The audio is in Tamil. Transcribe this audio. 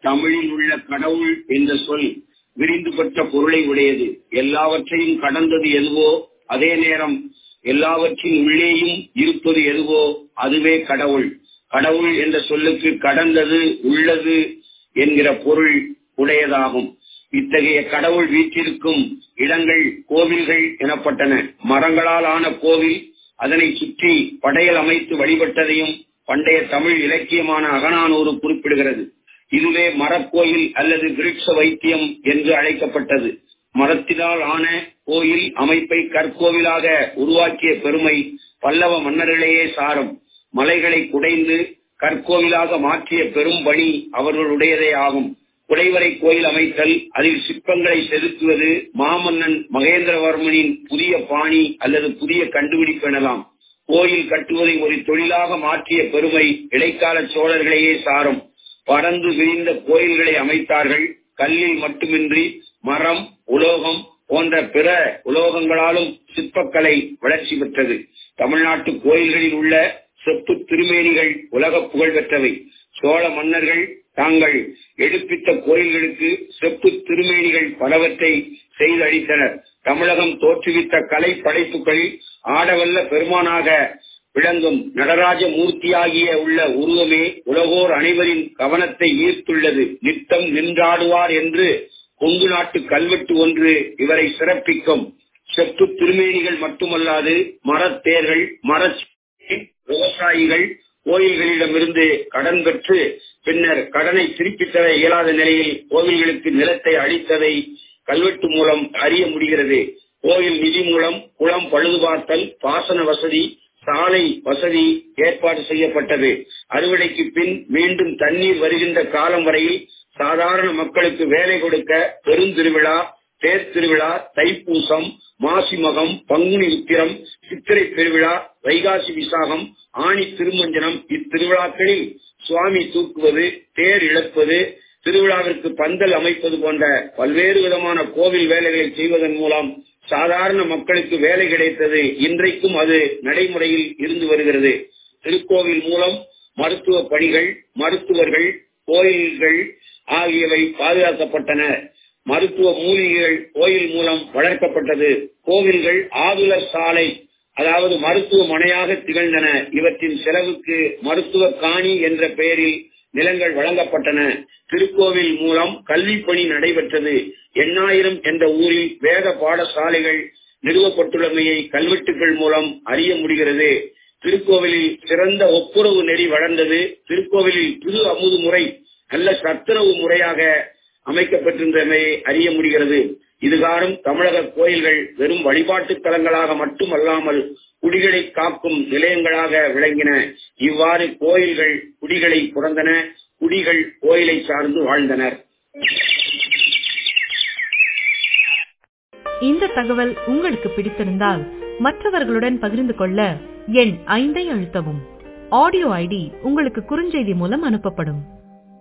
தமிழில் உள்ள கடவுள் என்ற சொல் விரிந்துபட்ட பொருளை உடையது எல்லாவற்றையும் கடந்தது எதுவோ அதே நேரம் எல்லாவற்றின் உள்ளேயும் இருப்பது எதுவோ அதுவே கடவுள் கடவுள் என்ற சொல்லுக்கு கடந்தது உள்ளது என்கிற பொருள் உடையதாகும் இத்தகைய கடவுள் வீற்றிருக்கும் இடங்கள் கோவில்கள் எனப்பட்டன மரங்களால் ஆன கோவில் அதனை சுற்றி படையல் அமைத்து வழிபட்டதையும் பண்டைய தமிழ் இலக்கியமான அகனானூறு குறிப்பிடுகிறது இதுவே மரக்கோயில் அல்லது விருட்ச வைத்தியம் என்று அழைக்கப்பட்டது மரத்தினால் ஆன கோயில் அமைப்பை கற்கோவிலாக உருவாக்கிய பெருமை பல்லவ மன்னர்களையே சாரும் மலைகளை குடைந்து கற்கோவிலாக மாற்றிய பெரும் பணி அவர்களுடையதே ஆகும் குடைவரை கோயில் அமைத்தல் அதில் சிற்பங்களை செதுக்குவது மாமன்னன் மகேந்திரவர்மனின் புதிய பாணி அல்லது புதிய கண்டுபிடிப்பு எனலாம் கோயில் கட்டுவதை ஒரு தொழிலாக மாற்றிய பெருமை இடைக்கால சோழர்களையே சாரும் பறந்து விரிந்த கோயில்களை அமைத்தார்கள் கல்லில் மட்டுமின்றி மரம் உலோகம் போன்ற பிற உலோகங்களாலும் சிற்பக்கலை வளர்ச்சி பெற்றது தமிழ்நாட்டு கோயில்களில் உள்ள செப்பு திருமேனிகள் உலக புகழ் பெற்றவை சோழ மன்னர்கள் தாங்கள் எடுப்பித்த கோயில்களுக்கு செப்பு திருமேனிகள் பலவற்றை செய்து அளித்தனர் தமிழகம் தோற்றுவித்த கலை படைப்புகளில் ஆடவல்ல பெருமானாக விளங்கும் நடராஜ மூர்த்தியாகிய உள்ள உருவமே உலகோர் அனைவரின் கவனத்தை ஈர்த்துள்ளது நித்தம் நின்றாடுவார் என்று கொங்கு நாட்டு கல்வெட்டு ஒன்று இவரை சிறப்பிக்கும் செப்பு திருமேனிகள் மட்டுமல்லாது மரத்தேர்கள் மர விவசாயிகள் கோயில்களிடமிருந்து கடன் பெற்று பின்னர் கடனை திருப்பித் தர இயலாத நிலையில் கோவில்களுக்கு நிலத்தை அளித்ததை கல்வெட்டு மூலம் அறிய முடிகிறது கோயில் நிதி மூலம் குளம் பழுதுபார்த்தல் பாசன வசதி சாலை வசதி ஏற்பாடு செய்யப்பட்டது அறுவடைக்கு பின் மீண்டும் தண்ணீர் வருகின்ற காலம் வரையில் சாதாரண மக்களுக்கு வேலை கொடுக்க பெருந்திருவிழா தேர் திருவிழா தைப்பூசம் மாசிமகம் பங்குனி உத்திரம் சித்திரை பெருவிழா வைகாசி விசாகம் ஆணி திருமஞ்சனம் இத்திருவிழாக்களில் சுவாமி தூக்குவது தேர் இழப்பது திருவிழாவிற்கு பந்தல் அமைப்பது போன்ற பல்வேறு விதமான கோவில் வேலைகளை செய்வதன் மூலம் சாதாரண மக்களுக்கு வேலை கிடைத்தது இன்றைக்கும் அது நடைமுறையில் இருந்து வருகிறது திருக்கோவில் மூலம் மருத்துவ பணிகள் மருத்துவர்கள் கோயில்கள் ஆகியவை பாதுகாக்கப்பட்டன மருத்துவ மூலிகைகள் கோயில் மூலம் வளர்க்கப்பட்டது கோவில்கள் ஆதுலர் சாலை அதாவது மருத்துவமனையாக திகழ்ந்தன இவற்றின் செலவுக்கு மருத்துவ காணி என்ற பெயரில் நிலங்கள் வழங்கப்பட்டன திருக்கோவில் மூலம் கல்வி பணி நடைபெற்றது எண்ணாயிரம் என்ற ஊரில் வேத பாடசாலைகள் நிறுவப்பட்டுள்ளமையை கல்வெட்டுகள் மூலம் அறிய முடிகிறது திருக்கோவிலில் சிறந்த ஒப்புரவு நெறி வளர்ந்தது திருக்கோவிலில் திரு அமுது முறை நல்ல சத்துணவு முறையாக அமைக்கப்பட்டிருந்தமையை அறிய முடிகிறது இதுகாரும் தமிழக கோயில்கள் வெறும் வழிபாட்டு தலங்களாக மட்டுமல்லாமல் குடிகளை காக்கும் நிலையங்களாக விளங்கின இவ்வாறு கோயில்கள் குடிகளை புறந்தன குடிகள் கோயிலை சார்ந்து வாழ்ந்தனர் இந்த தகவல் உங்களுக்கு பிடித்திருந்தால் மற்றவர்களுடன் பகிர்ந்து கொள்ள எண் ஐந்தை அழுத்தவும் ஆடியோ ஐடி உங்களுக்கு குறுஞ்செய்தி மூலம் அனுப்பப்படும்